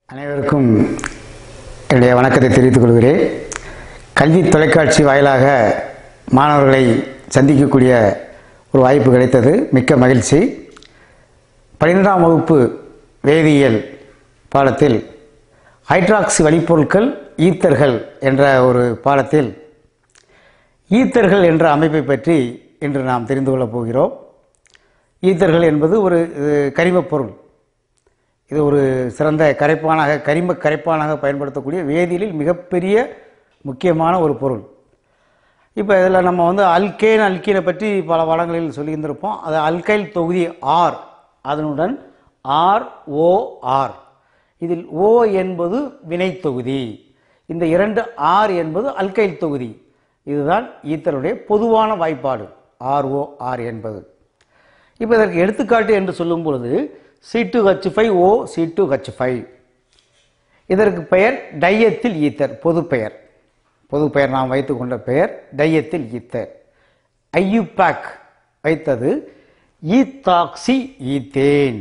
அனைவருக்கும் என்னுடைய வணக்கத்தை தெரிவித்துக் கொள்கிறேன் கல்வி தொலைக்காட்சி வாயிலாக மாணவர்களை சந்திக்கக்கூடிய ஒரு வாய்ப்பு கிடைத்தது மிக்க மகிழ்ச்சி பன்னிரெண்டாம் வகுப்பு வேதியியல் பாடத்தில் ஹைட்ராக்சி வழிப்பொருட்கள் ஈத்தர்கள் என்ற ஒரு பாடத்தில் ஈத்தர்கள் என்ற அமைப்பை பற்றி இன்று நாம் தெரிந்து கொள்ளப் போகிறோம் ஈத்தர்கள் என்பது ஒரு அஹ், கரிமப் பொருள் இது ஒரு சிறந்த கரைப்பானாக கரிம கரைப்பானாக பயன்படுத்தக்கூடிய வேதியியலில் மிகப்பெரிய முக்கியமான ஒரு பொருள் இப்போ இதில் நம்ம வந்து அல்கேன் அல்கீனை பற்றி பல பாடங்களில் சொல்லியிருந்திருப்போம் அது அல்கைல் தொகுதி ஆர் அதனுடன் ஆர் ஓ ஆர் இதில் ஓ என்பது வினைத் தொகுதி இந்த இரண்டு ஆர் என்பது அல்கைல் தொகுதி இதுதான் ஈத்தருடைய பொதுவான வாய்ப்பாடு ஆர் ஓ ஆர் என்பது இப்போ இதற்கு எடுத்துக்காட்டு என்று சொல்லும் பொழுது C two H five O C two H five இதற்கு பெயர் டையத்தில் ஈத்தர் பொது பெயர் பொது பெயர் நாம் வைத்துக்கொண்ட பெயர் டையத்தில் ஈத்தர் ஐயுபேக் வைத்தது ஈத்தாக்சி ஈத்தேன்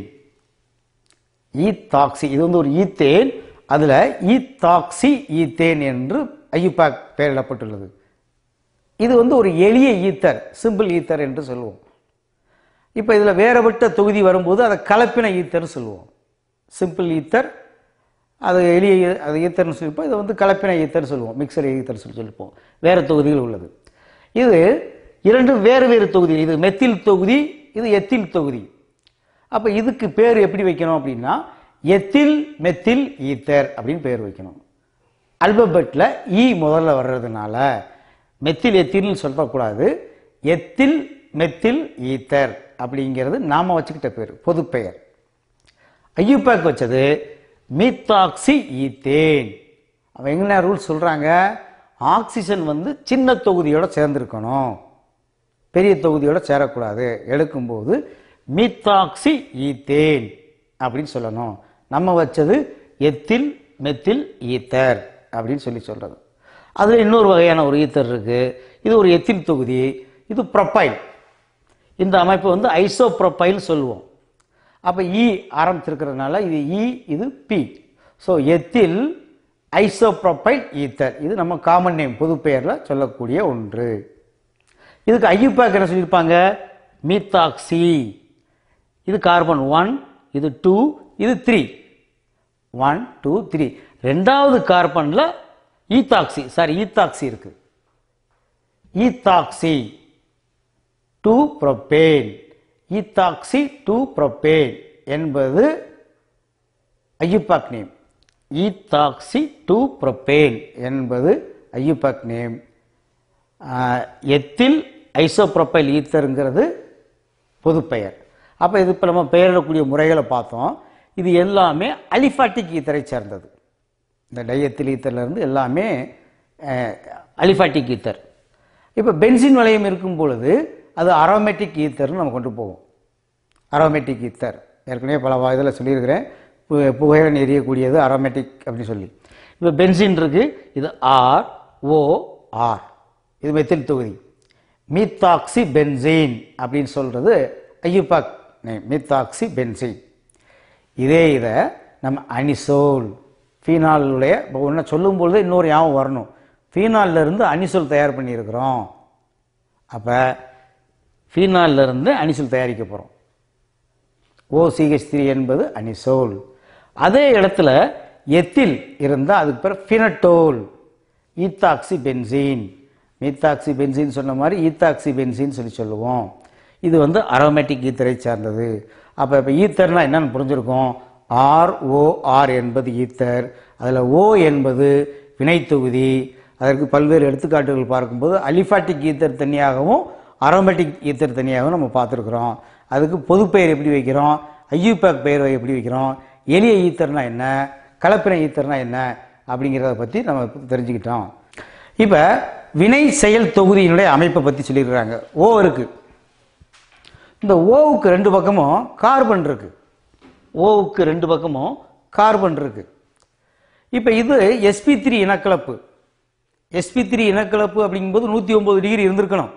ஈத்தாக்சி இது வந்து ஒரு ஈத்தேன் அதில் ஈத்தாக்சி ஈத்தேன் என்று ஐயுபேக் பெயரிடப்பட்டுள்ளது இது வந்து ஒரு எளிய ஈத்தர் சிம்பிள் ஈத்தர் என்று சொல்லுவோம் இப்போ இதில் வேறுபட்ட தொகுதி வரும்போது அதை கலப்பின ஈத்தர்னு சொல்லுவோம் சிம்பிள் ஈத்தர் அது எளிய ஈ- அது ஈத்தர்னு சொல்லிப்போம் இதை வந்து கலப்பின ஈத்தர்னு சொல்லுவோம் மிக்சர் ஈத்தர் சொல்லி சொல்லிப்போம் வேறு தொகுதிகள் உள்ளது இது இரண்டும் வேறு வேறு தொகுதி இது மெத்தில் தொகுதி இது எத்தில் தொகுதி அப்போ இதுக்கு பேர் எப்படி வைக்கணும் அப்படின்னா எத்தில் மெத்தில் ஈத்தர் அப்படின்னு பேர் வைக்கணும் அல்பபெட்டில் ஈ முதல்ல வர்றதுனால மெத்தில் எத்தில்னு சொல்லக்கூடாது எத்தில் மெத்தில் ஈத்தர் அப்படிங்கிறது நாம வச்சுக்கிட்ட பேர் பொது பெயர் ஐயூபேக் வச்சது மீத்தாக்சி ஈத்தேன் அவன் என்ன ரூல் சொல்றாங்க ஆக்சிஜன் வந்து சின்ன தொகுதியோட சேர்ந்திருக்கணும் பெரிய தொகுதியோட சேரக்கூடாது எடுக்கும்போது மீத்தாக்சி ஈத்தேன் அப்படின்னு சொல்லணும் நம்ம வச்சது எத்தில் மெத்தில் ஈத்தர் அப்படின்னு சொல்லி சொல்றது அதுல இன்னொரு வகையான ஒரு ஈத்தர் இருக்கு இது ஒரு எத்தில் தொகுதி இது ப்ரொப்பைல் இந்த அமைப்பு வந்து ஐசோப்ரோப்பைல் சொல்லுவோம் அப்ப இ ஆரம்பிச்சிருக்கிறதுனால இது இ இது பி ஸோ எத்தில் ஐசோப்ரோப்பைல் ஈத்தர் இது நம்ம காமன் நேம் பொது பெயர்ல சொல்லக்கூடிய ஒன்று இதுக்கு ஐயுப்பாக்கு என்ன சொல்லியிருப்பாங்க மீத்தாக்சி இது கார்பன் ஒன் இது டூ இது த்ரீ ஒன் டூ த்ரீ ரெண்டாவது கார்பன்ல ஈத்தாக்சி சாரி ஈத்தாக்சி இருக்கு ethoxy two propane ethoxy two propane என்பது IUPAC name ethoxy two propane என்பது ஐயுப்பாக் நேம் ஆஹ், எத்தில் ஐசோப்ரோப்பைல் ஈத்தருங்கிறது பொது பெயர் அப்போ இது இப்போ நம்ம பெயரிடக்கூடிய முறைகளை பார்த்தோம் இது எல்லாமே அலிஃபாட்டிக் ஈத்தரை சேர்ந்தது இந்த டையத்தில் ஈத்தர்ல இருந்து எல்லாமே அஹ், அலிஃபாட்டிக் ஈத்தர் இப்போ பென்சின் வளையம் இருக்கும் பொழுது அது அரோமேட்டிக் ஈத்தர்னு நம்ம கொண்டு போவோம் அரோமேட்டிக் ஈத்தர் ஏற்கனவே பல இதில் சொல்லியிருக்கிறேன் பு- புகையுடன் எரியக்கூடியது அரோமேட்டிக் அப்படின்னு சொல்லி இப்போ பென்சின் இருக்கு இது ஆர் ஓ ஆர் இது மெத்தில் தொகுதி மீத்தாக்சி பென்சீன் அப்படின்னு சொல்றது ஐயுபாக் நேம் மீத்தாக்சி பென்சீன் இதே இதை நம்ம அனிசோல் ஃபீனாலுடைய இப்போ ஒன்று சொல்லும் பொழுது இன்னொரு ஞாபகம் வரணும் ஃபீனால்ல இருந்து அனிசோல் தயார் பண்ணியிருக்கிறோம் அப்போ ஃபீனால்ல இருந்து அனிசோல் தயாரிக்க போகிறோம் ஓசிஹெச் த்ரீ என்பது அனிசோல் அதே இடத்துல எத்தில் இருந்தால் அதுக்கு பேர் phenetole ethoxy benzene methoxy benzene சொன்ன மாதிரி ஈத்தாக்சி பென்சீன் சொல்லி சொல்லுவோம் இது வந்து அரோமேட்டிக் ஈத்தரை சார்ந்தது அப்போ இப்போ ஈத்தர்னா என்னன்னு புரிஞ்சிருக்கும் ஆர் ஓ ஆர் என்பது ஈத்தர் அதில் ஓ என்பது வினைத்தொகுதி அதற்கு பல்வேறு எடுத்துக்காட்டுகள் பார்க்கும்போது அலிஃபாட்டிக் ஈத்தர் தனியாகவும் அரோமேட்டிக் ஈத்தர் தனியாகவும் நம்ம பார்த்துருக்குறோம் அதுக்கு பொது பெயர் எப்படி வைக்கிறோம் ஐயூபேக் பெயர் எப்படி வைக்கிறோம் எளிய ஈத்தர்னா என்ன கலப்பின ஈத்தர்னா என்ன அப்படிங்கிறத பற்றி நம்ம தெரிஞ்சுக்கிட்டோம் இப்போ வினை செயல் தொகுதியினுடைய அமைப்பை பற்றி சொல்லியிருக்கிறாங்க ஓ இருக்கு இந்த ஓவுக்கு ரெண்டு பக்கமும் கார்பன் இருக்கு ஓவுக்கு ரெண்டு பக்கமும் கார்பன் இருக்கு இப்போ இது sp3 த்ரீ இனக்கலப்பு sp3 த்ரீ இனக்கலப்பு அப்படிங்கும்போது நூற்றி ஒன்பது டிகிரி இருந்திருக்கணும்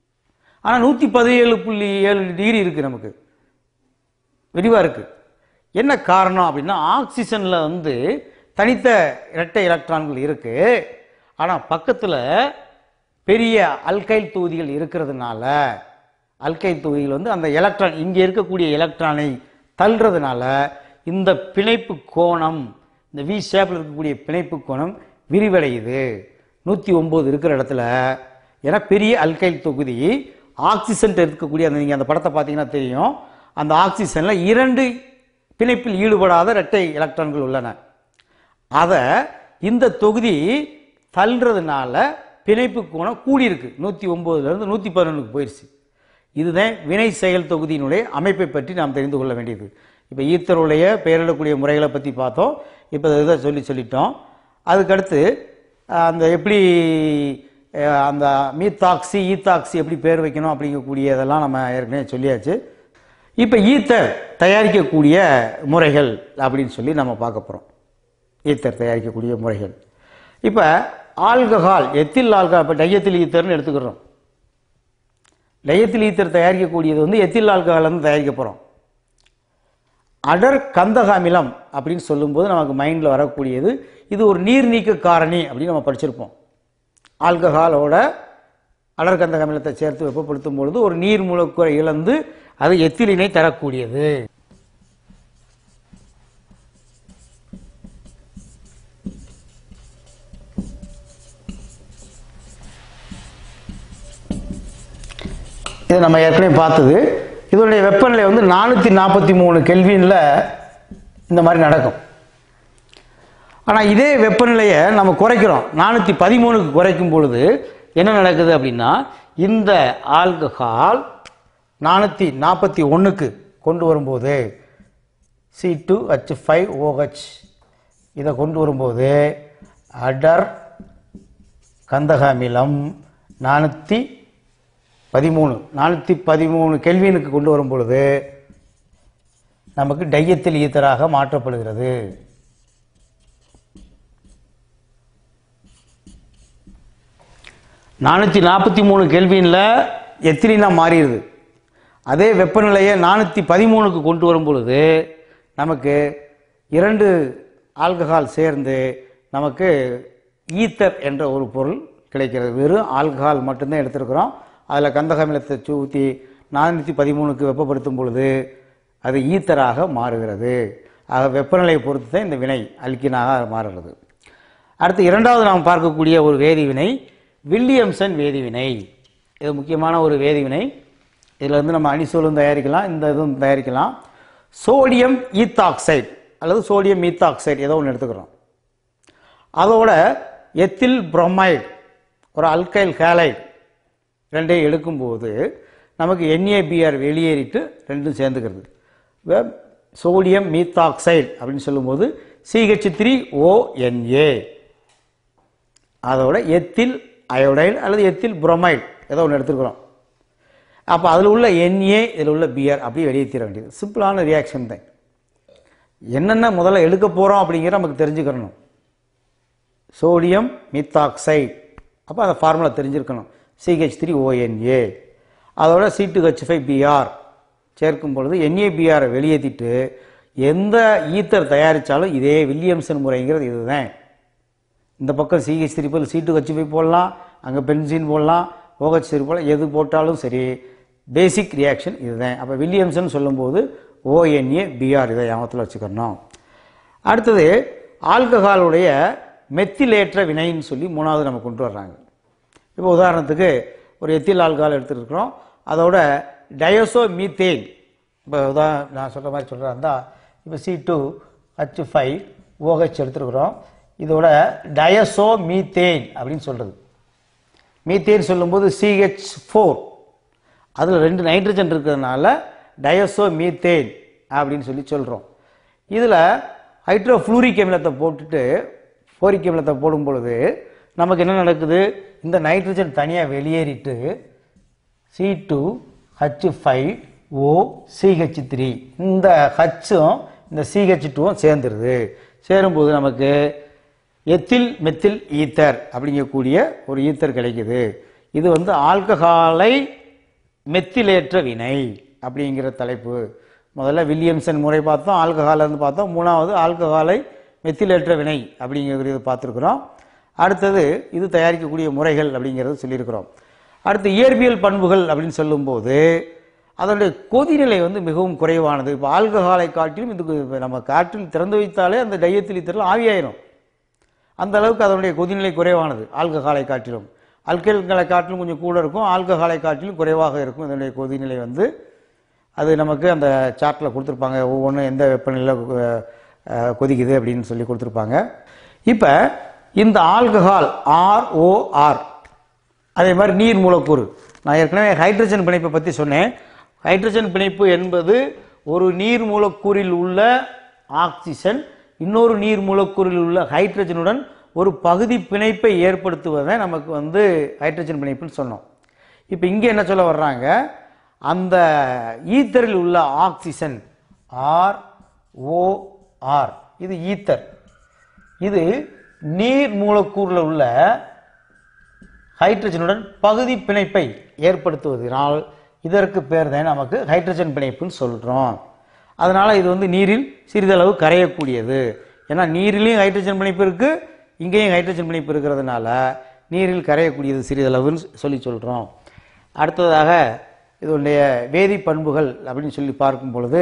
ஆனால் நூற்றி பதினேழு புள்ளி ஏழு டிகிரி இருக்கு நமக்கு விரிவாக இருக்கு என்ன காரணம் அப்படின்னா ஆக்சிஜனில் வந்து தனித்த இரட்டை எலக்ட்ரான்கள் இருக்கு ஆனால் பக்கத்தில் பெரிய அல்கைல் தொகுதிகள் இருக்கிறதுனால அல்கைல் தொகுதிகள் வந்து அந்த எலக்ட்ரான் இங்கே இருக்கக்கூடிய எலக்ட்ரானை தள்ளுறதுனால இந்த பிணைப்பு கோணம் இந்த வி ஷேப்பில் இருக்கக்கூடிய பிணைப்பு கோணம் விரிவடையுது நூற்றி ஒம்பது இருக்கிற இடத்துல ஏன்னா பெரிய அல்கைல் தொகுதி ஆக்சிஜன் இருக்கக்கூடிய அந்த நீங்கள் அந்த படத்தை பார்த்தீங்கன்னா தெரியும் அந்த ஆக்சிஜனில் இரண்டு பிணைப்பில் ஈடுபடாத இரட்டை எலக்ட்ரான்கள் உள்ளன அதை இந்த தொகுதி தள்ளுறதுனால பிணைப்பு கோணம் கூடியிருக்கு நூற்றி ஒம்போதுலேருந்து நூற்றி பதினொன்றுக்கு போயிடுச்சு இதுதான் வினை செயல் தொகுதியினுடைய அமைப்பை பற்றி நாம் தெரிந்து கொள்ள வேண்டியது இப்போ ஈத்தருடைய பெயரிடக்கூடிய முறைகளை பற்றி பார்த்தோம் இப்போ இதை சொல்லி சொல்லிட்டோம் அதுக்கடுத்து அஹ், அந்த எப்படி அஹ், அந்த மீத்தாக்சி ஈத்தாக்சி எப்படி பேர் வைக்கணும் அப்படிங்கக்கூடியதெல்லாம் நம்ம ஏற்கனவே சொல்லியாச்சு இப்போ ஈத்தர் தயாரிக்கக்கூடிய முறைகள் அப்படின்னு சொல்லி நம்ம பார்க்க போகிறோம் ஈத்தர் தயாரிக்கக்கூடிய முறைகள் இப்போ ஆல்கஹால் எத்தில் ஆல்கஹால் இப்போ டையத்தில் ஈத்தர்னு எடுத்துக்கிறோம் டையத்தில் ஈத்தர் தயாரிக்கக்கூடியது வந்து எத்தில் ஆல்கஹால் வந்து தயாரிக்க போகிறோம் அடர் கந்தக அமிலம் அப்படின்னு சொல்லும்போது நமக்கு மைண்டில் வரக்கூடியது இது ஒரு நீர் நீக்க காரணி அப்படின்னு நம்ம படிச்சிருப்போம் ஆல்கஹாலோட அடர் கந்தக அமிலத்தை சேர்த்து வெப்பப்படுத்தும் பொழுது ஒரு நீர் மூலக்கூறை இழந்து அது எத்திலினை தரக்கூடியது இது நம்ம ஏற்கனவே பார்த்தது இதனுடைய வெப்பநிலை வந்து நானூற்றி நாற்பத்தி மூணு கெல்வினில் இந்த மாதிரி நடக்கும் ஆனால் இதே வெப்பநிலையை நம்ம குறைக்கிறோம் நானூற்றி பதிமூணுக்கு குறைக்கும் பொழுது என்ன நடக்குது அப்படின்னா இந்த ஆல்கஹால் நானூற்றி நாற்பத்தி ஒன்றுக்கு கொண்டு வரும்போது C two H five OH இதை கொண்டு வரும்போது அடர் கந்தக அமிலம் நானூற்றி பதிமூணு நானூற்றி பதிமூணு கெல்வினுக்கு கொண்டு வரும் பொழுது நமக்கு டையத்தில் ஈத்தராக மாற்றப்படுகிறது நானூற்றி நாற்பத்தி மூணு கெல்வினில் எத்திலினா மாறிடுது அதே வெப்பநிலையை நானூற்றி பதிமூணுக்கு கொண்டு வரும் பொழுது நமக்கு இரண்டு ஆல்கஹால் சேர்ந்து நமக்கு ஈத்தர் என்ற ஒரு பொருள் கிடைக்கிறது வெறும் ஆல்கஹால் மட்டும்தான் எடுத்திருக்கிறோம் அதில் கந்தக அமிலத்தை ஊற்றி நானூற்றி பதிமூணுக்கு வெப்பப்படுத்தும் பொழுது அது ஈத்தராக மாறுகிறது ஆக வெப்பநிலையை பொறுத்து தான் இந்த வினை அல்கினாக மாறுகிறது அடுத்து இரண்டாவது நாம் பார்க்கக்கூடிய ஒரு வேதிவினை வில்லியம்சன் வேதிவினை இது முக்கியமான ஒரு வேதிவினை இதில் வந்து நம்ம அணிசோலும் தயாரிக்கலாம் இந்த இதுவும் தயாரிக்கலாம் சோடியம் ஈத்தாக்சைடு அல்லது சோடியம் ஈத்தாக்சைடு ஏதோ ஒன்று எடுத்துக்கிறோம் அதோட எத்தில் புரோமைடு ஒரு அல்கைல் ஹேலைடு ரெண்டையும் எடுக்கும்போது நமக்கு NaBr வெளியேறிட்டு ரெண்டும் சேர்ந்துக்கிறது வே- சோடியம் மீத்தாக்சைடு அப்படின்னு சொல்லும்போது சிஹெச் த்ரீ ஓஎன்ஏ அதோட எத்தில் அயோடைடு அல்லது எத்தில் புரோமைடு ஏதோ ஒன்று எடுத்துக்கிறோம் அப்போ அதில் உள்ள NA இதில் உள்ள பிஆர் அப்படியே வெளியே தீர வேண்டியது சிம்பிளான ரியாக்ஷன் தான் என்னென்ன முதல்ல எடுக்க போகிறோம் அப்படிங்கிற நமக்கு தெரிஞ்சுக்கிறணும் சோடியம் மித்தாக்சைடு அப்போ அந்த ஃபார்முலா தெரிஞ்சிருக்கணும் சிஹெச் த்ரீ ஓஎன்ஏ அதோட C two H five Br சேர்க்கும் பொழுது என்ஏபிஆரை வெளியேற்றிட்டு எந்த ஈத்தர் தயாரித்தாலும் இதே வில்லியம்சன் முறைங்கிறது இதுதான் இந்த பக்கம் சிஹெச் த்ரீ போல் சி டூ ஹெச் ஃபைவ் போடலாம் அங்கே பென்சின் போடலாம் ஓஹெச் த்ரீ போடலாம் எது போட்டாலும் சரி பேசிக் ரியாக்ஷன் இதுதான் அப்போ வில்லியம்சன் சொல்லும்போது ஓஎன்ஏ பிஆர் இதை ஞாபகத்தில் வச்சுக்கணும் அடுத்தது ஆல்கஹாலுடைய மெத்திலேற்ற வினைன்னு சொல்லி மூணாவது நம்ம கொண்டு வர்றாங்க இப்போ உதாரணத்துக்கு ஒரு எத்தில் ஆல்கஹால் எடுத்துருக்கிறோம் அதோட டயோசோ மீத்தேன் இப்போ உதா நான் சொல்கிற மாதிரி சொல்கிறா இருந்தால் இப்போ C two H five OH எடுத்துருக்குறோம் இதோட டயசோ மீத்தேன் அப்படின்னு சொல்கிறது மீத்தேன் சொல்லும்போது சிஹெச் ஃபோர் அதில் ரெண்டு நைட்ரஜன் இருக்கிறதுனால டயசோ மீத்தேன் அப்படின்னு சொல்லி சொல்கிறோம் இதில் ஹைட்ரோஃப்ளூரிக் அமிலத்தை போட்டுட்டு ஃபோரிக் அமிலத்தை போடும் பொழுது நமக்கு என்ன நடக்குது இந்த நைட்ரஜன் தனியாக வெளியேறிட்டு C two H five O CH three இந்த ஹச்சும் இந்த சிஹெச் டூவும் சேர்ந்துருது சேரும்போது நமக்கு எத்தில் மெத்தில் ஈத்தர் அப்படிங்கக்கூடிய ஒரு ஈத்தர் கிடைக்குது இது வந்து ஆல்கஹாலை மெத்திலேற்ற வினை அப்படிங்கிற தலைப்பு முதல்ல வில்லியம்சன் முறை பார்த்தோம் ஆல்கஹால் இருந்து பார்த்தோம் மூணாவது ஆல்கஹாலை மெத்திலேற்ற வினை அப்படிங்கிறது பார்த்துருக்குறோம் அடுத்தது இது தயாரிக்கக்கூடிய முறைகள் அப்படிங்கிறது சொல்லியிருக்கிறோம் அடுத்து இயற்பியல் பண்புகள் அப்படின்னு சொல்லும்போது அதனுடைய கொதிநிலை வந்து மிகவும் குறைவானது இப்போ ஆல்கஹாலை காட்டிலும் இது இப்ப நம்ம காற்றில் திறந்து வைத்தாலே அந்த டையத்தில் இத்தரல் ஆவியாயிரும் அந்த அளவுக்கு அதனுடைய கொதிநிலை குறைவானது ஆல்கஹாலை காட்டிலும் அல்கல்களை காட்டிலும் கொஞ்சம் கூட இருக்கும் ஆல்கஹாலை காட்டிலும் குறைவாக இருக்கும் இதனுடைய கொதிநிலை வந்து அது நமக்கு அந்த சார்ட்டில் கொடுத்துருப்பாங்க ஒவ்வொன்றும் எந்த வெப்பநிலையில் அஹ், அஹ், கொதிக்குது அப்படின்னு சொல்லி கொடுத்துருப்பாங்க இப்போ இந்த ஆல்கஹால் ஆர்ஓஆர் அதே மாதிரி நீர் மூலக்கூறு நான் ஏற்கனவே ஹைட்ரஜன் பிணைப்பை பற்றி சொன்னேன் ஹைட்ரஜன் பிணைப்பு என்பது ஒரு நீர் மூலக்கூறில் உள்ள ஆக்சிஜன் இன்னொரு நீர் மூலக்கூறில் உள்ள ஹைட்ரஜனுடன் ஒரு பகுதி பிணைப்பை ஏற்படுத்துவதை நமக்கு வந்து ஹைட்ரஜன் பிணைப்புன்னு சொன்னோம் இப்போ இங்கே என்ன சொல்ல வர்றாங்க அந்த ஈத்தரில் உள்ள ஆக்சிஜன் ஆர் ஓ ஆர் இது ஈத்தர் இது நீர் மூலக்கூறில் உள்ள ஹைட்ரஜனுடன் பகுதி பிணைப்பை ஏற்படுத்துவதனால் இதற்கு பேர் தான் நமக்கு ஹைட்ரஜன் பிணைப்புன்னு சொல்கிறோம் அதனால் இது வந்து நீரில் சிறிதளவு கரையக்கூடியது ஏன்னா நீரிலையும் ஹைட்ரஜன் பிணைப்பு இருக்குது இங்கேயும் ஹைட்ரஜன் பிணைப்பு இருக்கிறதுனால நீரில் கரையக்கூடியது சிறிதளவுன்னு சொல்லி சொல்கிறோம் அடுத்ததாக இதனுடைய வேதி பண்புகள் அப்படின்னு சொல்லி பார்க்கும் பொழுது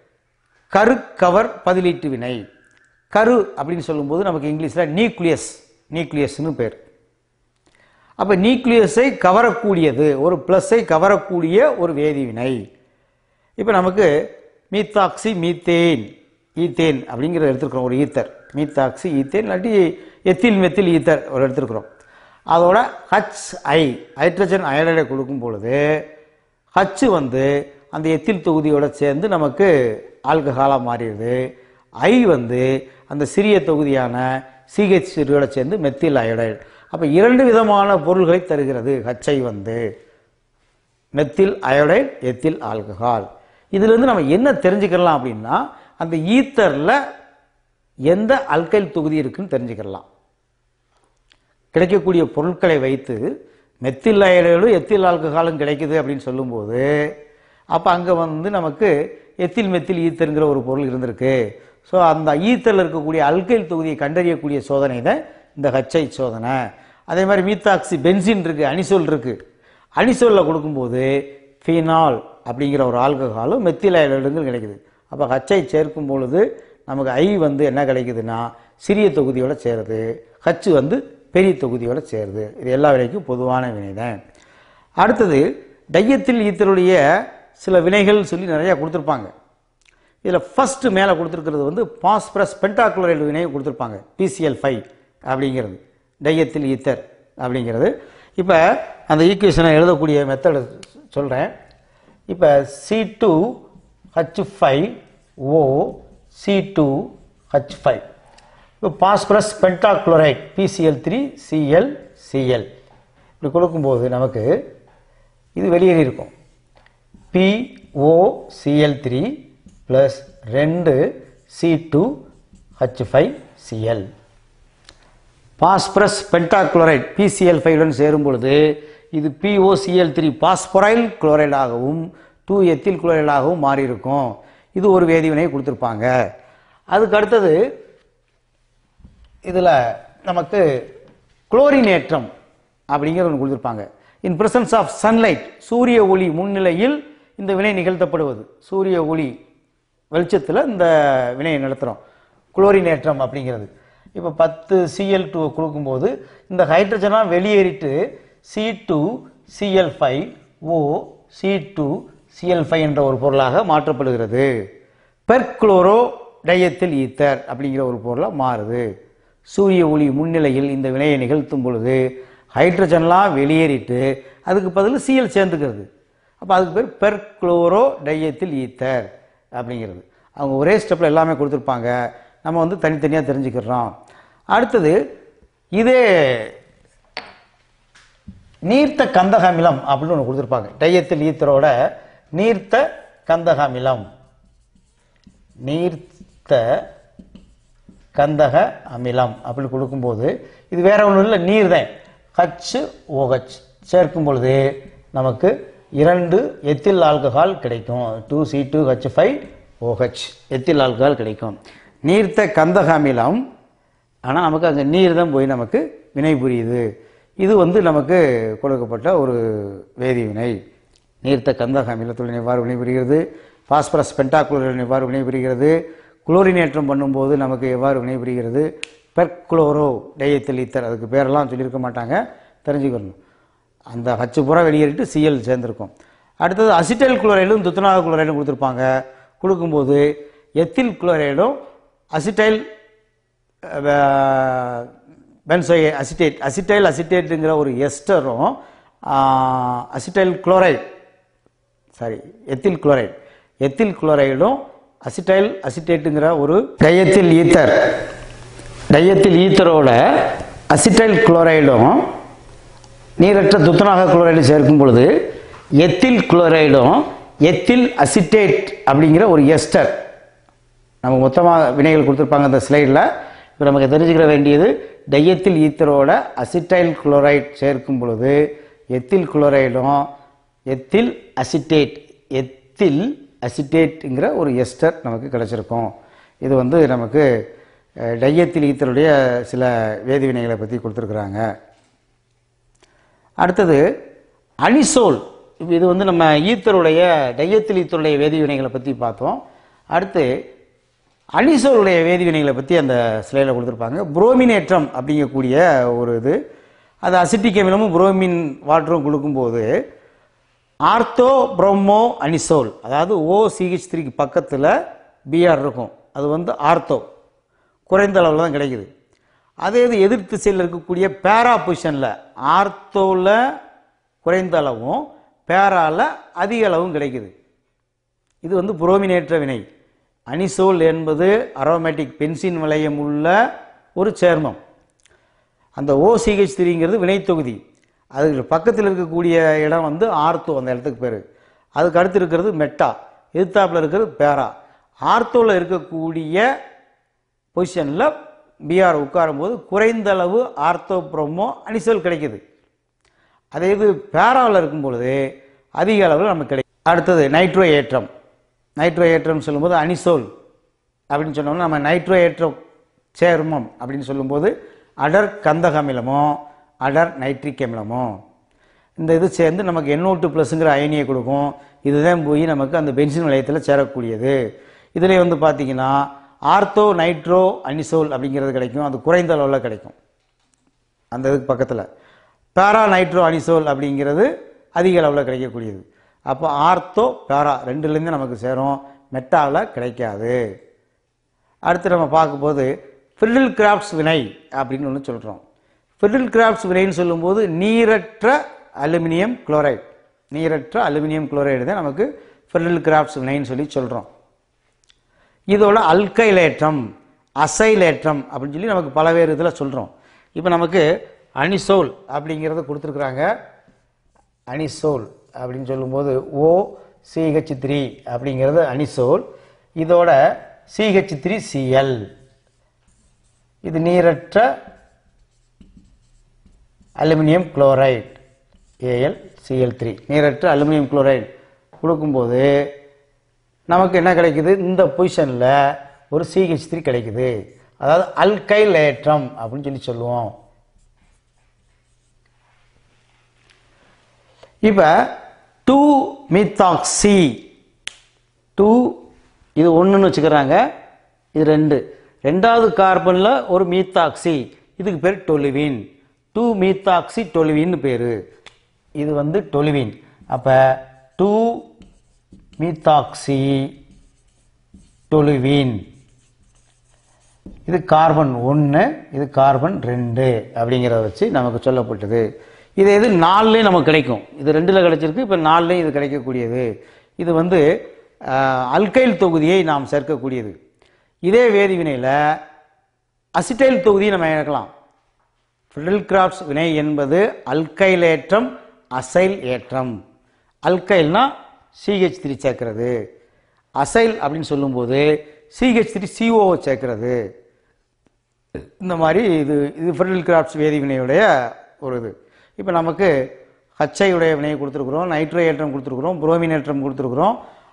கரு கவர் பதிலீட்டு வினை கரு அப்படின்னு சொல்லும்போது நமக்கு இங்கிலீஷில் நியூக்ளியஸ் நியூக்ளியஸ்னு பேர் அப்போ நியூக்ளியஸை கவரக்கூடியது ஒரு ப்ளஸ்ஸை கவரக்கூடிய ஒரு வேதிவினை இப்போ நமக்கு மீத்தாக்சி மீத்தேன் ஈத்தேன் அப்படிங்கிறத எடுத்துருக்குறோம் ஒரு ஈத்தர் மீத்தாக்சி ஈத்தேன் இல்லாட்டி எத்தில் மெத்தில் ஈத்தர் ஒரு எடுத்துருக்குறோம் அதோட ஹச் ஐ ஹைட்ரஜன் அயனைடை கொடுக்கும் பொழுது ஹச் வந்து அந்த எத்தில் தொகுதியோட சேர்ந்து நமக்கு ஆல்கஹாலாக மாறிடுது ஐ வந்து அந்த சிறிய தொகுதியான சிஹெச் சிறியோட சேர்ந்து மெத்தில் அயோடைடு அப்போ இரண்டு விதமான பொருள்களை தருகிறது ஹச்சை வந்து மெத்தில் அயோடைட் எத்தில் ஆல்கஹால் இதிலிருந்து நம்ம என்ன தெரிஞ்சுக்கலாம் அப்படின்னா அந்த ஈத்தரில் எந்த அல்கைல் தொகுதி இருக்குன்னு தெரிஞ்சுக்கலாம் கிடைக்கக்கூடிய பொருட்களை வைத்து மெத்தில் அயடைடும் எத்தில் ஆல்கஹாலும் கிடைக்குது அப்படின்னு சொல்லும்போது அப்போ அங்கே வந்து நமக்கு எத்தில் மெத்தில் ஈத்தருங்கிற ஒரு பொருள் இருந்திருக்கு ஸோ அந்த ஈத்தரில் இருக்கக்கூடிய அல்கைல் தொகுதியை கண்டறியக்கூடிய சோதனை தான் இந்த ஹச்ஐ சோதனை அதே மாதிரி மீத்தாக்சி பென்சின் இருக்குது அனிசோல் இருக்குது அனிசோலில் கொடுக்கும்போது ஃபீனால் அப்படிங்கிற ஒரு ஆல்கஹாலும் மெத்தில் அயடைடுங்கள் கிடைக்குது அப்போ ஹச்சை சேர்க்கும் பொழுது நமக்கு ஐ வந்து என்ன கிடைக்குதுன்னா சிறிய தொகுதியோட சேருது ஹச் வந்து பெரிய தொகுதியோட சேருது இது எல்லா வினைக்கும் பொதுவான வினை தான் அடுத்தது டையத்தில் ஈத்தருடைய சில வினைகள் சொல்லி நிறையா கொடுத்துருப்பாங்க இதில் ஃபர்ஸ்ட் மேலே கொடுத்துருக்கிறது வந்து பாஸ்பரஸ் பென்டாக்ளோரைடு வினையை கொடுத்துருப்பாங்க பிசிஎல் ஃபைவ் அப்படிங்கிறது டையத்தில் ஈத்தர் அப்படிங்கிறது இப்போ அந்த ஈக்குவேஷனை எழுதக்கூடிய மெத்தடு சொல்கிறேன் இப்போ C two H five O C two H five இப்போ phosphorus pentachloride PCl three Cl Cl இப்படி கொடுக்கும்போது நமக்கு இது வெளியேறி இருக்கும் பிஓசிஎல் த்ரீ ப்ளஸ் ரெண்டு C two H five Cl phosphorus pentachloride PCl ஃபைவுடன் சேரும் பொழுது இது பிஓசிஎல் த்ரீ பாஸ்பொரைல் குளோரைடாகவும் டூ எத்தில் குளோரைடாகவும் மாறி இருக்கும் இது ஒரு வேதிவினை கொடுத்துருப்பாங்க அதுக்கு அடுத்தது இதில் நமக்கு குளோரினேற்றம் அப்படிங்கிற ஒன்று கொடுத்துருப்பாங்க இன் பிரசன்ஸ் ஆஃப் சன்லைட் சூரிய ஒளி முன்னிலையில் இந்த வினை நிகழ்த்தப்படுவது சூரிய ஒளி வெளிச்சத்தில் இந்த வினையை நடத்துகிறோம் குளோரினேற்றம் அப்படிங்கிறது இப்போ பத்து சிஎல் டூ கொடுக்கும்போது இந்த ஹைட்ரஜனாக வெளியேறிட்டு C two Cl five O C two Cl five என்ற ஒரு பொருளாக மாற்றப்படுகிறது பெர்க்ளோரோ டையத்தில் ஈத்தர் அப்படிங்கிற ஒரு பொருளாக மாறுது சூரிய ஒளி முன்னிலையில் இந்த வினையை நிகழ்த்தும் பொழுது ஹைட்ரஜன்லாம் வெளியேறிட்டு அதுக்கு பதில் சிஎல் சேர்ந்துக்கிறது அப்போ அதுக்கு பேர் பெர்க்ளோரோ டையத்தில் ஈத்தர் அப்படிங்கிறது அவங்க ஒரே ஸ்டெப்பில் எல்லாமே கொடுத்துருப்பாங்க நம்ம வந்து தனித்தனியாக தெரிஞ்சுக்கிறோம் அடுத்தது இதே நீர்த்த கந்தக அமிலம் அப்படின்னு ஒன்று கொடுத்துருப்பாங்க டையத்தில் ஈத்தரோட நீர்த்த கந்தக அமிலம் நீர்த்த கந்தக அமிலம் அப்படி கொடுக்கும்போது இது வேற ஒன்றும் இல்லை நீர் தான் ஹச் ஓஹெச் சேர்க்கும் பொழுது நமக்கு இரண்டு எத்தில் ஆல்கஹால் கிடைக்கும் two C two H five OH ethyl alcohol கிடைக்கும் நீர்த்த கந்தக அமிலம் ஆனால் நமக்கு அங்கே நீர் தான் போய் நமக்கு வினை புரியுது இது வந்து நமக்கு கொடுக்கப்பட்ட ஒரு வேதிவினை நீர்த்த கந்தக அமிலத்துடன் எவ்வாறு வினைபுரிகிறது பாஸ்பரஸ் பென்டாக்ளோரைடன் எவ்வாறு வினைபுரிகிறது குளோரினேற்றம் பண்ணும்போது நமக்கு எவ்வாறு வினைபுரிகிறது பெர்குளோரோ டயத்தில் ஈத்தர் அதுக்கு பேரெல்லாம் சொல்லியிருக்க மாட்டாங்க தெரிஞ்சுக்கணும் அந்த ஹச்சு பூரா வெளியேறிட்டு சிஎல் சேர்ந்துருக்கும் அடுத்தது அசிட்டைல் குளோரைடும் துத்தநாக குளோரைடும் கொடுத்துருப்பாங்க கொடுக்கும்போது எத்தில் குளோரைடும் அசிட்டைல் பென்சோயே அசிட்டேட் அசிட்டைல் அசிட்டேட்டுங்கிற ஒரு எஸ்டரும் acetyl chloride sorry ethyl chloride ethyl குளோரைடும் அசிட்டைல் அசிட்டேட்டுங்கிற ஒரு டையத்தில் ஈத்தர் டையத்தில் ஈத்தரோட அசிட்டைல் குளோரைடும் நீரற்ற துத்தநாக குளோரைடு சேர்க்கும் பொழுது எத்தில் குளோரைடும் எத்தில் அசிட்டேட் அப்படிங்கிற ஒரு எஸ்டர் நம்ம மொத்தமாக வினைகள் கொடுத்துருப்பாங்க அந்த ஸ்லைடில் இப்போ நமக்கு தெரிஞ்சுக்கிற வேண்டியது டையத்தில் ஈத்தரோட அசிட்டைல் குளோரைட் சேர்க்கும் பொழுது எத்தில் குளோரைடும் எத்தில் அசிட்டேட் எத்தில் அசிட்டேட்டுங்கிற ஒரு எஸ்டர் நமக்கு கிடச்சிருக்கும் இது வந்து நமக்கு அஹ், டையத்தில் ஈத்தருடைய சில வேதிவினைகளை பற்றி கொடுத்துருக்குறாங்க அடுத்தது அனிசோல் இப்ப இது வந்து நம்ம ஈத்தருடைய டையத்தில் ஈத்தருடைய வேதிவினைகளை பற்றி பார்த்தோம் அடுத்து அனிசோலுடைய வேதிவினைகளை பற்றி அந்த ஸ்லைடில் கொடுத்துருப்பாங்க புரோமினேற்றம் அப்படிங்கக்கூடிய ஒரு இது அது அசிட்டிக் அமிலமும் புரோமின் வாட்டரும் கொடுக்கும்போது ஆர்த்தோ புரோமோ அனிசோல் அதாவது ஓ சிஹெச் த்ரீக்கு பக்கத்தில் பிஆர் இருக்கும் அது வந்து ஆர்த்தோ குறைந்த அளவில் தான் கிடைக்குது அதே இது எதிர் திசையில் இருக்கக்கூடிய பேரா பொசிஷனில் ஆர்த்தோவில் குறைந்த அளவும் பேரால அதிக அளவும் கிடைக்குது இது வந்து புரோமினேற்ற வினை அனிசோல் என்பது அரோமேட்டிக் பென்சின் வளையம் உள்ள ஒரு சேர்மம் அந்த ஓசிஹெச் த்ரீங்கிறது வினைத்தொகுதி அதுக்கு பக்கத்தில் இருக்கக்கூடிய இடம் வந்து ஆர்த்தோ அந்த இடத்துக்கு பேர் அதுக்கு அடுத்து இருக்கிறது மெட்டா எதிர்த்தாப்புல இருக்கிறது பேரா ஆர்த்தோவில் இருக்கக்கூடிய பொசிஷனில் பிஆர் உட்காரும்போது குறைந்த அளவு ஆர்த்தோ புரோமோ அனிசோல் கிடைக்குது அதே இது பேராவில் இருக்கும் பொழுது அதிக அளவில் நமக்கு கிடைக்கும் அடுத்தது நைட்ரோ ஏற்றம் நைட்ரோ ஏற்றம் சொல்லும்போது அனிசோல் அப்படின்னு சொன்னோம்னா நம்ம நைட்ரோ ஏற்றம் சேர்மம் அப்படின்னு சொல்லும்போது அடர் கந்தக அமிலமோ அடர் நைட்ரிக் அமிலமோ இந்த இது சேர்ந்து நமக்கு NO2 டூ ப்ளஸ்ங்கிற அயனியை கொடுக்கும் இதுதான் போய் நமக்கு அந்த பென்சின் நிலையத்தில் சேரக்கூடியது இதில் வந்து பார்த்தீங்கன்னா ஆர்த்தோ நைட்ரோ அனிசோல் அப்படிங்கிறது கிடைக்கும் அது குறைந்த அளவில் கிடைக்கும் அந்த இதுக்கு பக்கத்தில் பேரா நைட்ரோ அனிசோல் அப்படிங்கிறது அதிக அளவில் கிடைக்கக்கூடியது அப்போ ஆர்த்தோ பேரா ரெண்டுலேருந்து நமக்கு சேரும் மெட்டாவில் கிடைக்காது அடுத்து நம்ம பார்க்கும்போது ஃபிரிடில் கிராஃப்ட்ஸ் வினை அப்படின்னு ஒன்று சொல்கிறோம் ஃபிரிடில் கிராஃப்ட்ஸ் வினைன்னு சொல்லும்போது நீரற்ற அலுமினியம் குளோரைடு நீரற்ற அலுமினியம் குளோரைடு தான் நமக்கு ஃபிரிடில் கிராஃப்ட்ஸ் வினைன்னு சொல்லி சொல்கிறோம் இதோட அல்கைலேற்றம் அசைலேற்றம் அப்படின்னு சொல்லி நமக்கு பலவேறு இதில் சொல்கிறோம் இப்போ நமக்கு அனிசோல் அப்படிங்கிறத கொடுத்துருக்குறாங்க அனிசோல் அப்படின்னு சொல்லும்போது ஓ சிஹெச் த்ரீ அப்படிங்கிறது அனிசோல் இதோட சிஹெச் த்ரீ சிஎல் இது நீரற்ற aluminium chloride Al Cl three நீரற்ற அலுமினியம் குளோரைடு கொடுக்கும்போது நமக்கு என்ன கிடைக்குது இந்த பொசிஷனில் ஒரு சிஹெச் த்ரீ கிடைக்குது அதாவது அல்கைல் ஏற்றம் அப்படின்னு சொல்லி சொல்லுவோம் இப்போ டூ மித்தாக்சி டூ இது ஒன்றுன்னு வச்சுக்கிறாங்க இது ரெண்டு ரெண்டாவது கார்பனில் ஒரு மீத்தாக்சி இதுக்கு பேர் டொலிவின் டூ மீத்தாக்சி டொலிவின்னு பேர் இது வந்து டொலிவின் அப்போ டூ மீத்தாக்சி டொலிவின் இது கார்பன் ஒன்று இது கார்பன் ரெண்டு அப்படிங்கிறத வச்சு நமக்கு சொல்லப்பட்டது இது இது நாலுலேயும் நமக்கு கிடைக்கும் இது ரெண்டில் கிடைச்சிருக்கு இப்போ நாலுலேயும் இது கிடைக்கக்கூடியது இது வந்து அஹ், அல்கைல் தொகுதியை நாம் சேர்க்கக்கூடியது இதே வேதிவினையில் அசிட்டைல் தொகுதியை நம்ம இழக்கலாம் ஃபிடல் கிராஃப்ட்ஸ் வினை என்பது அல்கைல் ஏற்றம் அசைல் ஏற்றம் அல்கைல்னா சிஹெச் த்ரீ சேர்க்கிறது அசைல் அப்படின்னு சொல்லும்போது சிஹெச் த்ரீ சிஓவை சேர்க்கிறது இந்த மாதிரி இது இது ஃபெர்டில் கிராஃப்ட்ஸ் வேதிவினையுடைய ஒரு இது இப்போ நமக்கு ஹச்சையுடைய வினையை கொடுத்துருக்குறோம் நைட்ரோ ஏற்றம் கொடுத்துருக்குறோம் புரோமின் ஏற்றம் கொடுத்துருக்குறோம்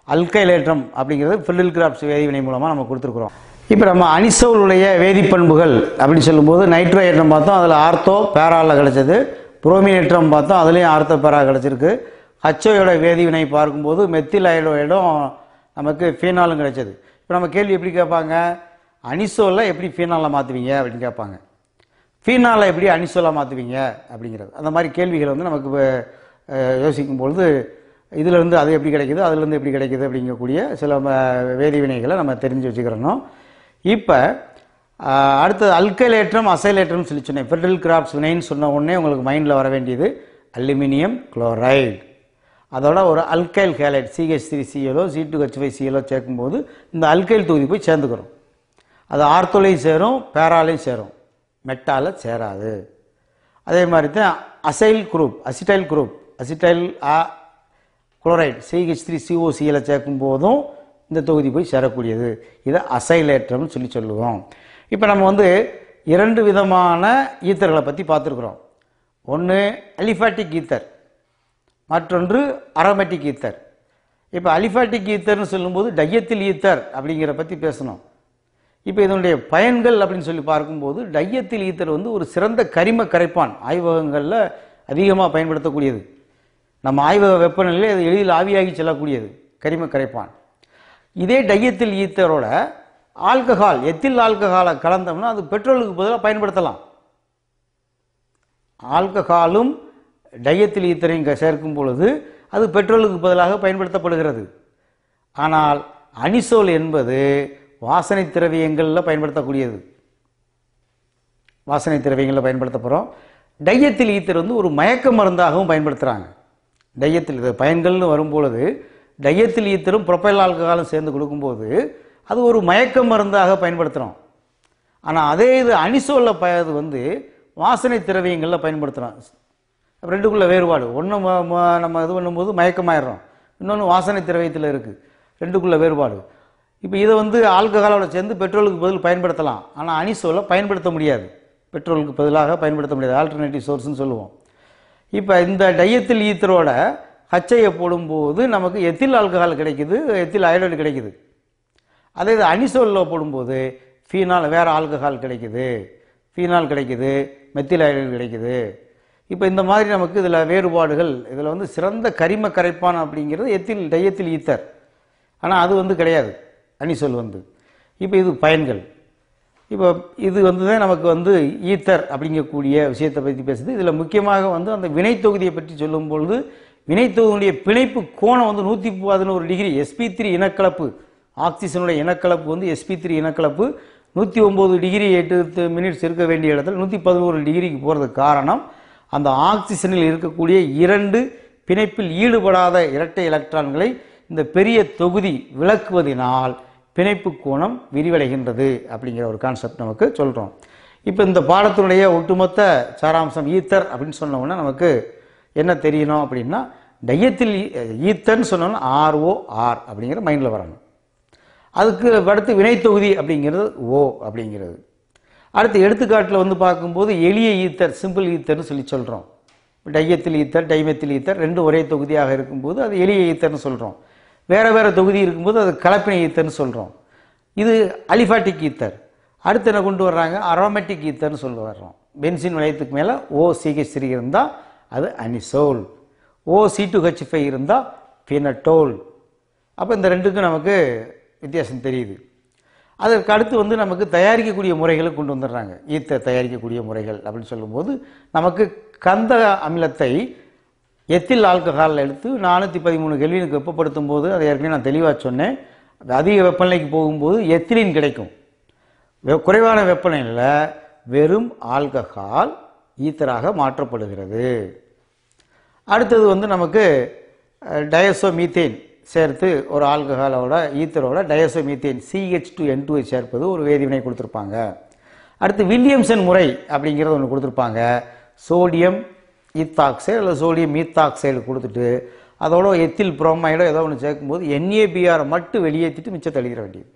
அல்கைலேற்றம் அப்படிங்கிறது ஃபில்லில் கிராப்ஸ் வேதிவினை மூலமாக நம்ம கொடுத்துருக்குறோம் இப்போ நம்ம அனிசோலுடைய வேதிப்பண்புகள் அப்படின்னு சொல்லும்போது நைட்ரோ ஏற்றம் பார்த்தோம் அதில் ஆர்த்தோ பேராவில் கிடச்சது புரோமினேற்றம் பார்த்தோம் அதுலேயும் ஆர்த்தோ பேரா கிடச்சிருக்கு ஹச்சோயோட வேதிவினை பார்க்கும்போது மெத்தில் அயோடைடும் நமக்கு ஃபீனாலும் கிடைச்சது இப்போ நம்ம கேள்வி எப்படி கேட்பாங்க அனிசோலில் எப்படி ஃபீனாலை மாற்றுவீங்க அப்படின்னு கேட்பாங்க ஃபீனாலை எப்படி அனிசோலாக மாற்றுவீங்க அப்படிங்கிறது அந்த மாதிரி கேள்விகள் வந்து நமக்கு அஹ், யோசிக்கும் பொழுது இதிலிருந்து அது எப்படி கிடைக்குது அதுலேருந்து எப்படி கிடைக்குது அப்படிங்கக்கூடிய சில ம- வேதிவினைகளை நம்ம தெரிஞ்சு வச்சுக்கிறணும் இப்போ அடுத்தது அல்கைலேற்றம் அசைலேற்றம் சொல்லி சொன்னேன் ஃபெட்ரல் கிராப்ஸ் வினைன்னு சொன்ன உடனே உங்களுக்கு மைண்டில் வர வேண்டியது அலுமினியம் குளோரைடு அதோட ஒரு அல்கைல் ஹேலைட் சிஹெச் த்ரீ சிஎலோ சி டூ ஹெச் ஃபைவ் சிஎலோ சேர்க்கும்போது இந்த அல்கைல் தொகுதி போய் சேர்ந்துக்கிறோம் அது ஆர்த்தோலையும் சேரும் பேராலையும் சேரும் மெட்டால சேராது அதே மாதிரி தான் acyl group acetyl group acetyl chloride CH three சிஓசியில் சேர்க்கும் போதும் இந்த தொகுதி போய் சேரக்கூடியது இதை அசைலேற்றம்னு சொல்லி சொல்லுவோம் இப்போ நம்ம வந்து இரண்டு விதமான ஈத்தர்களை பற்றி பார்த்துருக்குறோம் ஒன்று அலிஃபாட்டிக் ஈத்தர் மற்றொன்று அரோமேட்டிக் ஈத்தர் இப்போ அலிஃபாட்டிக் ஈத்தர்னு சொல்லும்போது டையத்தில் ஈத்தர் அப்படிங்கிற பற்றி பேசணும் இப்போ இதனுடைய பயன்கள் அப்படின்னு சொல்லி பார்க்கும்போது டையத்தில் ஈத்தர் வந்து ஒரு சிறந்த கரிம கரைப்பான் ஆய்வகங்களில் அதிகமாக பயன்படுத்தக்கூடியது நம்ம ஆய்வக வெப்பநிலையில் அது எளிதில் ஆவியாகி செல்லக்கூடியது கரிம கரைப்பான் இதே டையத்தில் ஈத்தரோட ஆல்கஹால் எத்தில் ஆல்கஹாலை கலந்தோம்னா அது பெட்ரோலுக்கு பதிலாக பயன்படுத்தலாம் ஆல்கஹாலும் டையத்தில் ஈத்தரையும் க- சேர்க்கும் பொழுது அது பெட்ரோலுக்கு பதிலாக பயன்படுத்தப்படுகிறது ஆனால் அனிசோல் என்பது வாசனை திரவியங்களில் பயன்படுத்தக்கூடியது வாசனை திரவியங்களில் பயன்படுத்த போகிறோம் டையத்தில் ஈத்தர் வந்து ஒரு மயக்க மருந்தாகவும் பயன்படுத்துகிறாங்க டையத்தில் இது பயன்கள்னு வரும்பொழுது டையத்தில் ஈத்தரும் ப்ரொபைல் ஆல்கஹாலும் சேர்ந்து கொடுக்கும்போது அது ஒரு மயக்க மருந்தாக பயன்படுத்துகிறோம் ஆனால் அதே இது அனிசோலில் ப இது வந்து வாசனை திரவியங்களில் பயன்படுத்துகிறோம் ரெண்டுக்குள்ள வேறுபாடு ஒன்று நம்ம இது பண்ணும்போது மயக்கமாயிடுறோம் இன்னொன்று வாசனை திரவியத்தில் இருக்குது ரெண்டுக்குள்ள வேறுபாடு இப்போ இதை வந்து ஆல்கஹாலோட சேர்ந்து பெட்ரோலுக்கு பதில் பயன்படுத்தலாம் ஆனால் அனிசோலை பயன்படுத்த முடியாது பெட்ரோலுக்கு பதிலாக பயன்படுத்த முடியாது ஆல்டர்னேட்டிவ் சோர்ஸ்னு சொல்லுவோம் இப்போ இந்த டையத்தில் ஈத்தரோட ஹச்சையை போடும்போது நமக்கு எத்தில் ஆல்கஹால் கிடைக்குது எத்தில் அயோடைடு கிடைக்குது அதே இது அனிசோலில் போடும்போது ஃபீனால் வேறு ஆல்கஹால் கிடைக்குது ஃபீனால் கிடைக்குது மெத்தில் அயோடைடு கிடைக்குது இப்போ இந்த மாதிரி நமக்கு இதில் வேறுபாடுகள் இதில் வந்து சிறந்த கரிம கரைப்பான் அப்படிங்கிறது எத்தில் டையத்தில் ஈத்தர் ஆனால் அது வந்து கிடையாது அனிசோல் வந்து இப்போ இது பயன்கள் இப்போ இது வந்து தான் நமக்கு வந்து ஈத்தர் அப்படிங்கக்கூடிய விஷயத்தை பற்றி பேசுது இதில் முக்கியமாக வந்து அந்த வினைத்தொகுதியை பற்றி சொல்லும் பொழுது வினைத்தொகுதியுடைய பிணைப்பு கோணம் வந்து நூற்றி பதினோரு டிகிரி எஸ்பி த்ரீ இனக்கலப்பு ஆக்சிஜனுடைய இனக்கலப்பு வந்து எஸ்பி த்ரீ இனக்கலப்பு நூற்றி ஒம்பது டிகிரி எட்டு மினிட்ஸ் இருக்க வேண்டிய இடத்துல நூற்றி பதினோரு டிகிரிக்கு போகிறதுக்கு காரணம் அந்த ஆக்சிஜனில் இருக்கக்கூடிய இரண்டு பிணைப்பில் ஈடுபடாத இரட்டை எலக்ட்ரான்களை இந்த பெரிய தொகுதி விளக்குவதினால் பிணைப்பு கோணம் விரிவடைகின்றது அப்படிங்கிற ஒரு கான்செப்ட் நமக்கு சொல்கிறோம் இப்போ இந்த பாடத்தினுடைய ஒட்டுமொத்த சாராம்சம் ஈத்தர் அப்படின்னு சொன்ன உடனே நமக்கு என்ன தெரியணும் அப்படின்னா டையத்தில் ஈத்தர்னு சொன்னோன்னா ஆர்ஓஆர் அப்படிங்கிற மைண்டில் வரணும் அதுக்கு அடுத்து வினைத்தொகுதி அப்படிங்கிறது ஓ அப்படிங்கிறது அடுத்து எடுத்துக்காட்டில் வந்து பார்க்கும்போது எளிய ஈத்தர் சிம்பிள் ஈத்தர்னு சொல்லி சொல்கிறோம் டையத்தில் ஈத்தர் டைமெத்தில் ஈத்தர் ரெண்டும் ஒரே தொகுதியாக இருக்கும்போது அது எளிய ஈத்தர்னு சொல்கிறோம் வேறு வேறு தொகுதி இருக்கும்போது அது கலப்பினை ஈத்தர்னு சொல்கிறோம் இது அலிஃபாட்டிக் ஈத்தர் அடுத்து என்ன கொண்டு வர்றாங்க அரோமேட்டிக் ஈத்தர்னு சொல்லி வர்றோம் பென்சின் வளையத்துக்கு மேலே ஓ சிஹெச் த்ரீ இருந்தால் அது anisole O C two H five இருந்தால் பினட்டோல் அப்போ இந்த ரெண்டுக்கும் நமக்கு வித்தியாசம் தெரியுது அதற்கு அடுத்து வந்து நமக்கு தயாரிக்கக்கூடிய முறைகளை கொண்டு வந்துடுறாங்க ஈத்த தயாரிக்கக்கூடிய முறைகள் அப்படின்னு சொல்லும்போது நமக்கு கந்த அமிலத்தை எத்தில் ஆல்கஹால் எடுத்து நானூற்றி பதிமூணு கெல்வினுக்கு வெப்பப்படுத்தும் போது அதை ஏற்கனவே நான் தெளிவாக சொன்னேன் அதிக வெப்பநிலைக்கு போகும்போது எத்திலின் கிடைக்கும் வெ- குறைவான வெப்பநிலையில் வெறும் ஆல்கஹால் ஈத்தராக மாற்றப்படுகிறது அடுத்தது வந்து நமக்கு டயசோ மீத்தேன் சேர்த்து ஒரு ஆல்கஹாலோட ஈத்தரோட diazo methane CH two N டூவை சேர்ப்பது ஒரு வேதிவினை கொடுத்துருப்பாங்க அடுத்து வில்லியம்சன் முறை அப்படிங்கிறது ஒன்று கொடுத்துருப்பாங்க சோடியம் ஈத்தாக்சைடு அல்லது சோடியம் ஈத்தாக்சைடு கொடுத்துட்டு அதோட எத்தில் புரோமைடோ ஏதோ ஒன்று சேர்க்கும்போது என்ஏபிஆரை மட்டும் வெளியேற்றிட்டு மிச்சத்தை தள்ளிட வேண்டியது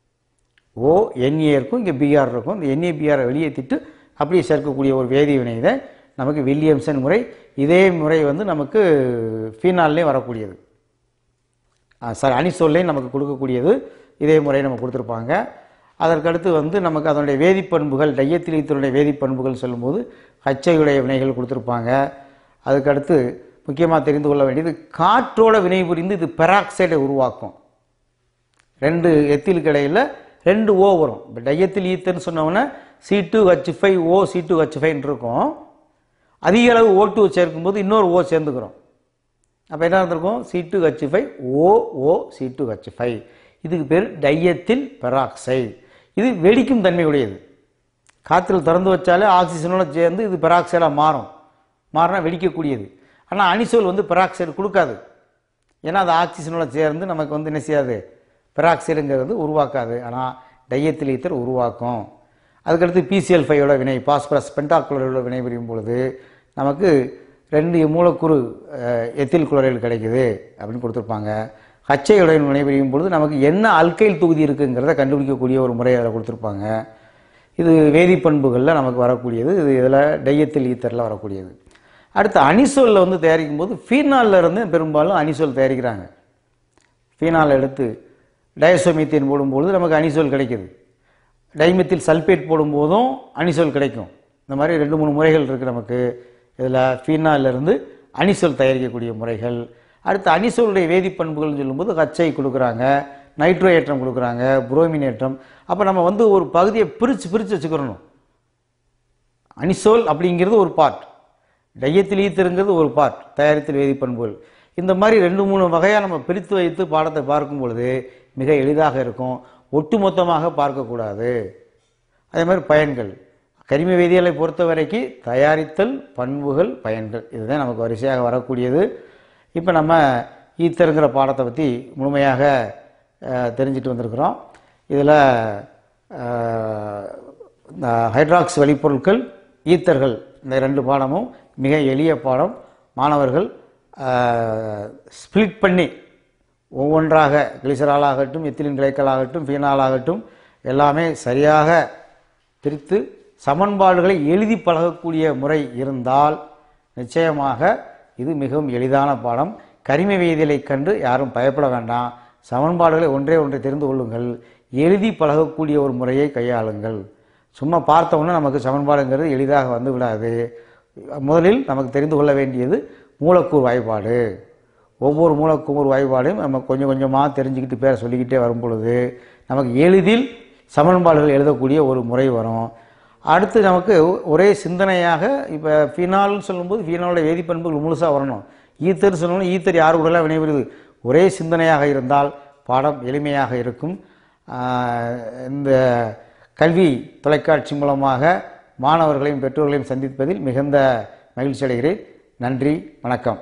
ஓ என்ஏ இருக்கும் இங்கே பிஆர் இருக்கும் இந்த என்ஏபிஆரை வெளியேற்றிட்டு அப்படியே சேர்க்கக்கூடிய ஒரு வேதிவினை தான் நமக்கு வில்லியம்சன் முறை இதே முறை வந்து நமக்கு ஃபீனால்லே வரக்கூடியது சாரி அணிசொல்லையும் நமக்கு கொடுக்கக்கூடியது இதே முறையை நம்ம கொடுத்துருப்பாங்க அதற்கடுத்து வந்து நமக்கு அதனுடைய வேதிப்பண்புகள் டையத்திலித்தனுடைய வேதிப்பண்புகள் சொல்லும்போது ஹச்சையுடைய வினைகள் கொடுத்துருப்பாங்க அதுக்கடுத்து முக்கியமாக தெரிந்து கொள்ள வேண்டியது காற்றோட வினை புரிந்து இது பெராக்சைடை உருவாக்கும் ரெண்டு எத்திலுக்கு இடையில் ரெண்டு ஓ வரும் இப்போ டையத்தில் ஈத்தர்னு சொன்னோன்னே C two H five O C two H ஃபைவ்னு இருக்கும் அதிக அளவு ஓ டூ சேர்க்கும்போது இன்னொரு ஓ சேர்ந்துக்கிறோம் அப்போ என்ன இருந்திருக்கும் C two H five O O C two H five இதுக்கு பேர் டையத்தில் பெராக்சைடு இது வெடிக்கும் தன்மை உடையது காற்றில் திறந்து வச்சாலே ஆக்சிஜனோட சேர்ந்து இது பெராக்சைடாக மாறும் மாறினா வெடிக்கக்கூடியது ஆனால் அனிசோல் வந்து பெராக்சைடு கொடுக்காது ஏன்னா அது ஆக்சிஜனோட சேர்ந்து நமக்கு வந்து என்ன செய்யாது பெராக்சைடுங்கிறது உருவாக்காது ஆனால் டையத்தில் ஈத்தர் உருவாக்கும் அதுக்கடுத்து பிசிஎல் ஃபைவோட வினை பாஸ்பரஸ் பென்டாக்ளோரைடோட வினை புரியும் பொழுது நமக்கு ரெண்டு மூலக்கூறு அஹ், எத்தில் குளோரைடு கிடைக்குது அப்படின்னு கொடுத்துருப்பாங்க ஹச்சையோட வினை புரியும் பொழுது நமக்கு என்ன அல்கைல் தொகுதி இருக்குங்கிறத கண்டுபிடிக்கக்கூடிய ஒரு முறை அதில் கொடுத்துருப்பாங்க இது வேதிப்பண்புகளில் நமக்கு வரக்கூடியது இது இதில் டையத்தில் ஈத்தரில் வரக்கூடியது அடுத்து அனிசோலில் வந்து தயாரிக்கும் போது ஃபீனால்ல இருந்து பெரும்பாலும் அனிசோல் தயாரிக்கிறாங்க ஃபீனால் எடுத்து டயசோமீத்தேன் போடும்பொழுது நமக்கு அனிசோல் கிடைக்குது டைமெத்தில் சல்பேட் போடும்போதும் அனிசோல் கிடைக்கும் இந்த மாதிரி ரெண்டு மூணு முறைகள் இருக்குது நமக்கு இதில் ஃபீனாலிருந்து அனிசோல் தயாரிக்கக்கூடிய முறைகள் அடுத்து அனிசோலுடைய வேதிப்பண்புகள்னு சொல்லும்போது ஹச்சை கொடுக்குறாங்க நைட்ரோ ஏற்றம் கொடுக்குறாங்க புரோமின் ஏற்றம் அப்போ நம்ம வந்து ஒரு பகுதியை பிரித்து பிரித்து வச்சுக்கிறணும் அனிசோல் அப்படிங்கிறது ஒரு பார்ட் டையத்தில் ஈத்தருங்கிறது ஒரு பார்ட் தயாரித்தல் வேதிப்பண்புகள் இந்த மாதிரி ரெண்டு மூணு வகையாக நம்ம பிரித்து வைத்து பாடத்தை பார்க்கும் பொழுது மிக எளிதாக இருக்கும் ஒட்டுமொத்தமாக பார்க்கக்கூடாது அதே மாதிரி பயன்கள் கரிம வேதியியலை பொறுத்த வரைக்கும் தயாரித்தல் பண்புகள் பயன்கள் இதுதான் நமக்கு வரிசையாக வரக்கூடியது இப்போ நம்ம ஈத்தருங்கிற பாடத்தை பற்றி முழுமையாக அஹ், தெரிஞ்சிட்டு வந்திருக்கிறோம் இதில் இந்த ஹைட்ராக்ஸ் வெளிப்பொருட்கள் ஈத்தர்கள் இந்த ரெண்டு பாடமும் மிக எளிய பாடம் மாணவர்கள் ஸ்ப்ளிட் பண்ணி ஒவ்வொன்றாக கிளிசரால் ஆகட்டும் எத்திலின் கிளைக்கல் ஆகட்டும் ஃபீனால் ஆகட்டும் எல்லாமே சரியாக பிரித்து சமன்பாடுகளை எழுதி பழகக்கூடிய முறை இருந்தால் நிச்சயமாக இது மிகவும் எளிதான பாடம் கரிம வேதியியலை கண்டு யாரும் பயப்பட வேண்டாம் சமன்பாடுகளை ஒன்றே ஒன்றை தெரிந்து கொள்ளுங்கள் எழுதி பழகக்கூடிய ஒரு முறையை கையாளுங்கள் சும்மா பார்த்த உடனே நமக்கு சமன்பாடுங்கிறது எளிதாக வந்து விடாது முதலில் நமக்கு தெரிந்து கொள்ள வேண்டியது மூலக்கூறு வாய்ப்பாடு ஒவ்வொரு மூலக்கூறு வாய்ப்பாடையும் நம்ம கொஞ்சம் கொஞ்சமாக தெரிஞ்சுக்கிட்டு பேரை சொல்லிக்கிட்டே வரும் பொழுது நமக்கு எளிதில் சமன்பாடுகள் எழுதக்கூடிய ஒரு முறை வரும் அடுத்து நமக்கு ஒரே சிந்தனையாக இப்போ ஃபினால்னு சொல்லும்போது ஃபினாலோட வேதிப்பண்புகள் முழுசாக வரணும் ஈத்தர் சொல்லணும் ஈத்தர் யார் கூடலாம் வினைபுரியுது ஒரே சிந்தனையாக இருந்தால் பாடம் எளிமையாக இருக்கும் ஆஹ் இந்த கல்வி தொலைக்காட்சி மூலமாக மாணவர்களையும் பெற்றோர்களையும் சந்திப்பதில் மிகுந்த மகிழ்ச்சி அடைகிறேன் நன்றி வணக்கம்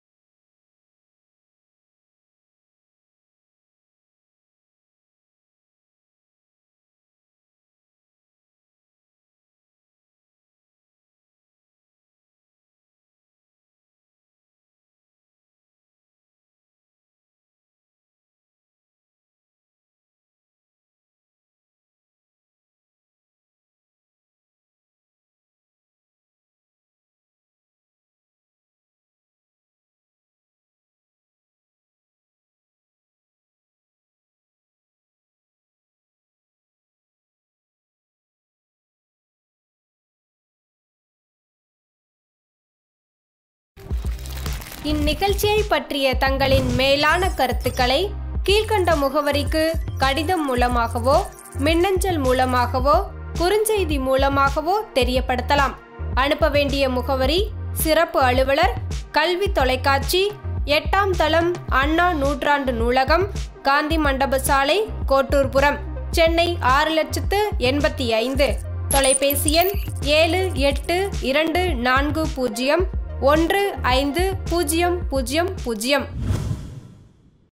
இந்நிகழ்ச்சியை பற்றிய தங்களின் மேலான கருத்துக்களை கீழ்க்கண்ட முகவரிக்கு கடிதம் மூலமாகவோ மின்னஞ்சல் மூலமாகவோ குறுஞ்செய்தி மூலமாகவோ தெரியப்படுத்தலாம் அனுப்ப வேண்டிய முகவரி சிறப்பு அலுவலர் கல்வி தொலைக்காட்சி எட்டாம் தளம் அண்ணா நூற்றாண்டு நூலகம் காந்தி மண்டப சாலை கோட்டூர்புரம் சென்னை ஆறு லட்சத்து எண்பத்தி ஐந்து தொலைபேசி எண் ஏழு எட்டு இரண்டு நான்கு பூஜ்ஜியம் ஒன்று ஐந்து பூஜ்ஜியம் பூஜ்ஜியம் பூஜ்ஜியம்